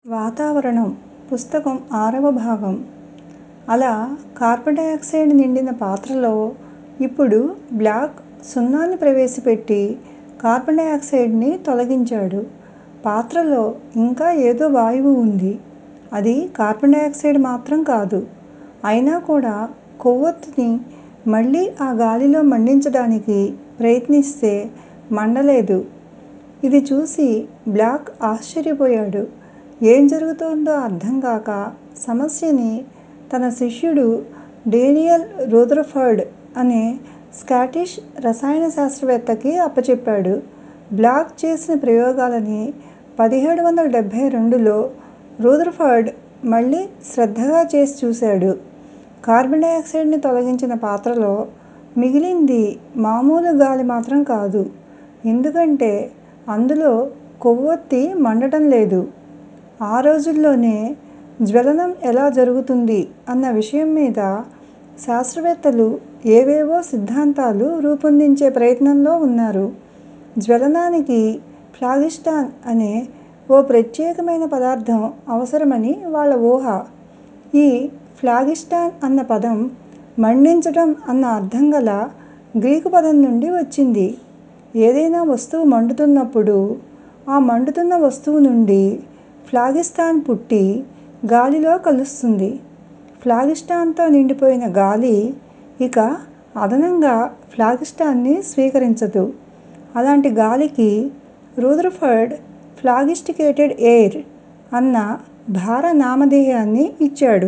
వాతావరణం పుస్తకం ఆరవ భాగం అలా కార్బన్ డయాక్సైడ్ నిండిన పాత్రలో ఇప్పుడు బ్లాక్ సున్నాని ప్రవేశపెట్టి కార్బన్ డయాక్సైడ్ని తొలగించాడు. పాత్రలో ఇంకా ఏదో వాయువు ఉంది. అది కార్బన్ డయాక్సైడ్ మాత్రం కాదు. అయినా కూడా కొవ్వొత్తిని మళ్ళీ ఆ గాలిలో మండించడానికి ప్రయత్నిస్తే మండలేదు. ఇది చూసి బ్లాక్ ఆశ్చర్యపోయాడు. ఏం జరుగుతోందో అర్థంకాక సమస్యని తన శిష్యుడు డేనియల్ రూదర్ఫర్డ్ అనే స్కాటిష్ రసాయన శాస్త్రవేత్తకి అప్పచెప్పాడు. బ్లాక్ చేసిన ప్రయోగాలని పదిహేడు వందల డెబ్బై రెండులో రూదర్ఫర్డ్ మళ్ళీ శ్రద్ధగా చేసి చూశాడు. కార్బన్ డయాక్సైడ్ ని తొలగించిన పాత్రలో మిగిలింది మామూలు గాలి మాత్రం కాదు. ఎందుకంటే అందులో కొవ్వొత్తి మండటం లేదు. ఆ రోజుల్లోనే జ్వలనం ఎలా జరుగుతుంది అన్న విషయం మీద శాస్త్రవేత్తలు ఏవేవో సిద్ధాంతాలు రూపొందించే ప్రయత్నంలో ఉన్నారు. జ్వలనానికి ఫ్లాగిస్టాన్ అనే ఓ ప్రత్యేకమైన పదార్థం అవసరమని వాళ్ళ ఊహ. ఈ ఫ్లాగిస్టాన్ అన్న పదం మండించటం అన్న అర్థం గల గ్రీకు పదం నుండి వచ్చింది. ఏదైనా వస్తువు మండుతున్నప్పుడు ఆ మండుతున్న వస్తువు నుండి ఫ్లాగిస్తాన్ పుట్టి గాలిలో కలుస్తుంది. ఫ్లాగిస్టాన్ తో నిండిపోయిన గాలి ఇక అదనంగా ఫ్లాగిస్టాన్ ని స్వీకరించదు. అలాంటి గాలికి రూదర్ఫర్డ్ ఫ్లాగిస్టికేటెడ్ ఎయిర్ అన్న భార నామధేయాన్ని ఇచ్చాడు.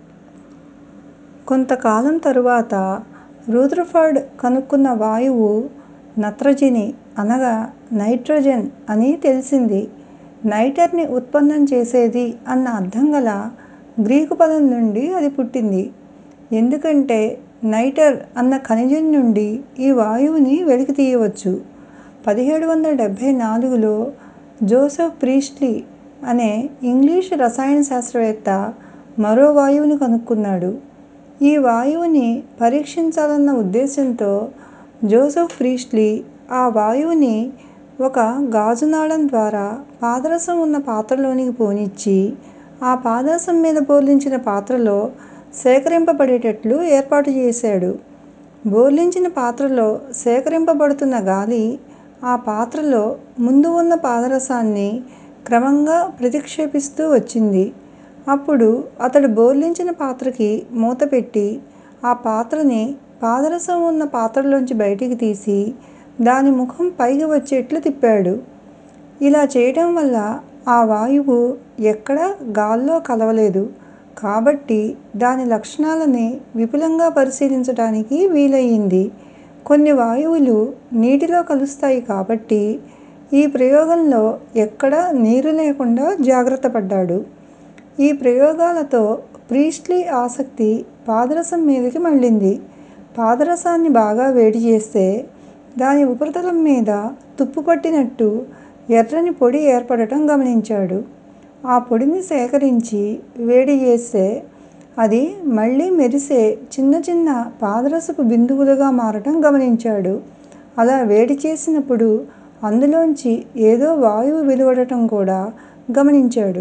కొంతకాలం తరువాత రూదర్ఫర్డ్ కనుక్కున్న వాయువు నత్రజని అనగా నైట్రోజన్ అని తెలిసింది. నైటర్ ని ఉత్పన్నం చేసేది అన్న అర్థం గల గ్రీకు పదం నుండి అది పుట్టింది. ఎందుకంటే నైటర్ అన్న ఖనిజం నుండి ఈ వాయువుని వెలికి తీయవచ్చు. పదిహేడు వందల డెబ్బై నాలుగులో జోసెఫ్ ప్రీస్ట్లీ అనే ఇంగ్లీషు రసాయన శాస్త్రవేత్త మరో వాయువుని కనుక్కున్నాడు. ఈ వాయువుని పరీక్షించాలన్న ఉద్దేశంతో జోసెఫ్ ప్రీస్ట్లీ ఆ వాయువుని ఒక గాజు నాళం ద్వారా పాదరసం ఉన్న పాత్రలోనికి పోనిచ్చి ఆ పాదరసం మీద బోర్లించిన పాత్రలో సేకరింపబడేటట్లు ఏర్పాటు చేశాడు. బోర్లించిన పాత్రలో సేకరింపబడుతున్న గాలి ఆ పాత్రలో ముందు ఉన్న పాదరసాన్ని క్రమంగా ప్రతిక్షేపిస్తూ వచ్చింది. అప్పుడు అతడు బోర్లించిన పాత్రకి మూత పెట్టి ఆ పాత్రని పాదరసం ఉన్న పాత్రలోంచి బయటికి తీసి దాని ముఖం పైకి వచ్చేట్లు తిప్పాడు. ఇలా చేయటం వల్ల ఆ వాయువు ఎక్కడా గాల్లో కలవలేదు. కాబట్టి దాని లక్షణాలని విపులంగా పరిశీలించటానికి వీలయింది. కొన్ని వాయువులు నీటిలో కలుస్తాయి కాబట్టి ఈ ప్రయోగంలో ఎక్కడా నీరు లేకుండా జాగ్రత్తపడ్డాడు. ఈ ప్రయోగాలతో ప్రీస్ట్లీ ఆసక్తి పాదరసం మీదకి మళ్ళింది. పాదరసాన్ని బాగా వేడిచేస్తే దాని ఉపరితలం మీద తుప్పు పట్టినట్టు ఎర్రని పొడి ఏర్పడటం గమనించాడు. ఆ పొడిని సేకరించి వేడిచేస్తే అది మళ్ళీ మెరిసే చిన్న చిన్న పాదరసపు బిందువులుగా మారటం గమనించాడు. అలా వేడి చేసినప్పుడు అందులోంచి ఏదో వాయువు వెలువడటం కూడా గమనించాడు.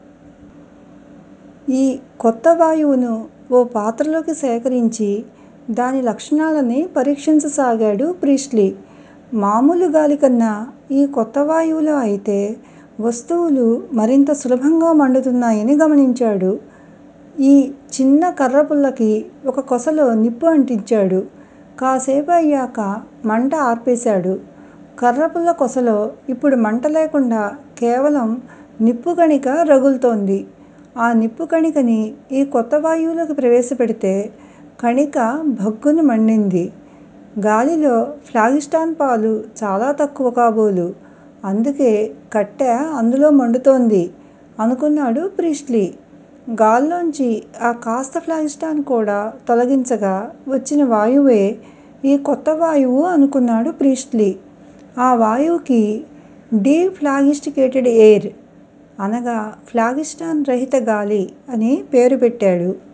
ఈ కొత్త వాయువును ఓ పాత్రలోకి సేకరించి దాని లక్షణాలని పరీక్షించసాగాడు ప్రీస్ట్లీ. మామూలు గాలి కన్నా ఈ కొత్త వాయువులో అయితే వస్తువులు మరింత సులభంగా మండుతున్నాయని గమనించాడు. ఈ చిన్న కర్రపుల్లకి ఒక కొసలో నిప్పు అంటించాడు. కాసేపు అయ్యాక మంట ఆర్పేశాడు. కర్రపుల్ల కొసలో ఇప్పుడు మంట లేకుండా కేవలం నిప్పు కణిక రగులుతోంది. ఆ నిప్పు కణికని ఈ కొత్త వాయువులోకి ప్రవేశపెడితే కణిక భగ్గున మండింది. గాలిలో ఫ్లాగిస్టాన్ పాలు చాలా తక్కువ కాబోలు. అందుకే కట్టె అందులో మండుతోంది అనుకున్నాడు ప్రీస్ట్లీ. గాల్లోంచి ఆ కాస్త ఫ్లాగిస్టాన్ కూడా తొలగించగా వచ్చిన వాయువే ఈ కొత్త వాయువు అనుకున్నాడు ప్రీస్ట్లీ. ఆ వాయువుకి డీ ఫ్లాగిస్టికేటెడ్ ఎయిర్ అనగా ఫ్లాగిస్టాన్ రహిత గాలి అని పేరు పెట్టాడు.